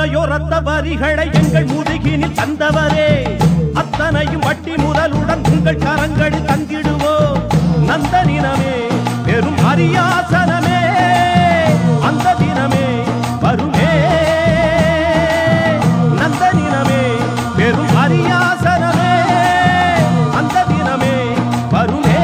எத்தனையோ ரத்த வரிகளை எங்கள் முதுகினில் தந்தவரே அத்தனையும் வட்டி முதலுடன் உங்கள் கரங்களில் தங்கிடுவோம் நந்த தினமே பெரும் அரியாசனமே அந்த தினமே வருமே நந்த தினமே பெரும் அரியாசனமே அந்த தினமே வருமே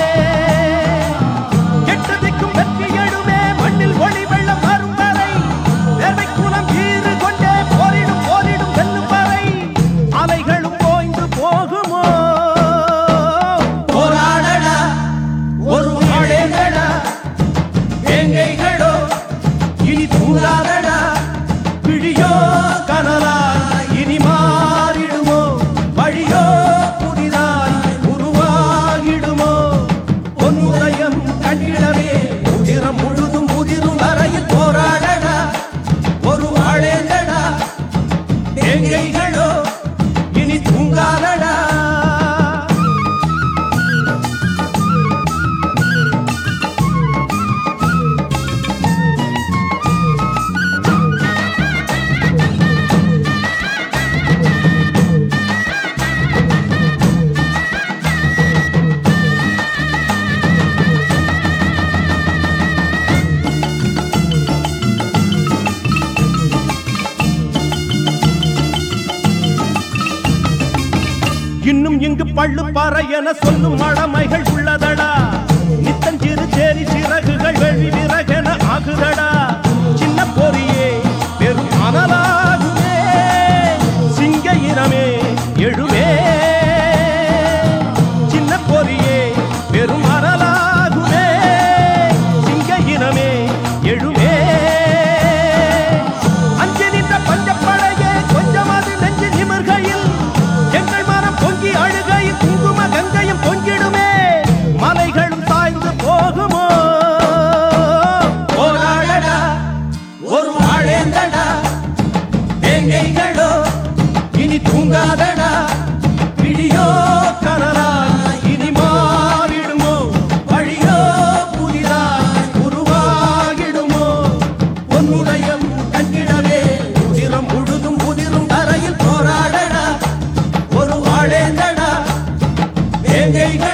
கெட்டதிக்கும் வெற்றி எழுமே மண்ணில் ஒளி வெள்ளம் வரும் வரை தேவை குலம் ஈறு கொண்டே போரிடும் போரிடும் வெல்லும் வரை அலைகளும் ஓய்ந்து போகுமோ போராடடா ஒரு நாடேங்கடா வேங்கைகளோ இனி தூங்காதடா விழியோ கனலா இனி மாறிடுமோ வழியோ புதிதாய் உருவாகிடுமோ பொன்னுதயம் கண்டிடவே உதிரம் முழுதும் உதிரும் வரையில் போராடடா ஒரு ஆளேங்கடா வேங்கைகளோ இனி தூங்காதடா இன்னும் இங்கு பள்ளு பாறை என சொல்லும் மழமைகள் உள்ளதடா நித்தஞ்சிறு சேரி சிறகுகள் வெளி விறகென ஆகுதடா சின்ன பொறியே பெரும் அனலாகுமே சிங்க இனமே எழுமே சின்ன பொறியே பெரும் அனலாகுமே சிங்க இனமே எழுமே அஞ்சு நின்ற பஞ்சப்படையே கொஞ்சமாவது நெஞ்சு நிமிர்கையில் எங்கள் மனம் பொங்கி அழுகையில் குங்கும கங்கையும் பொங்கிடுமே மலைகளும் சாய்ந்து போகுமோ போராடடா ஒரு ஆளேந்தடா வேங்கைகளோ இனி தூங்காதடா விழியோ கனலா இனி மாறிடுமோ வழியோ புதிதாய் உருவாகிடுமோ பொன்னுதயம் கண்டிடவே உதிரம் முழுதும் உதிரும் தரையில் போராடடா ஒரு ஆளேந்தடா வேங்கைகளோ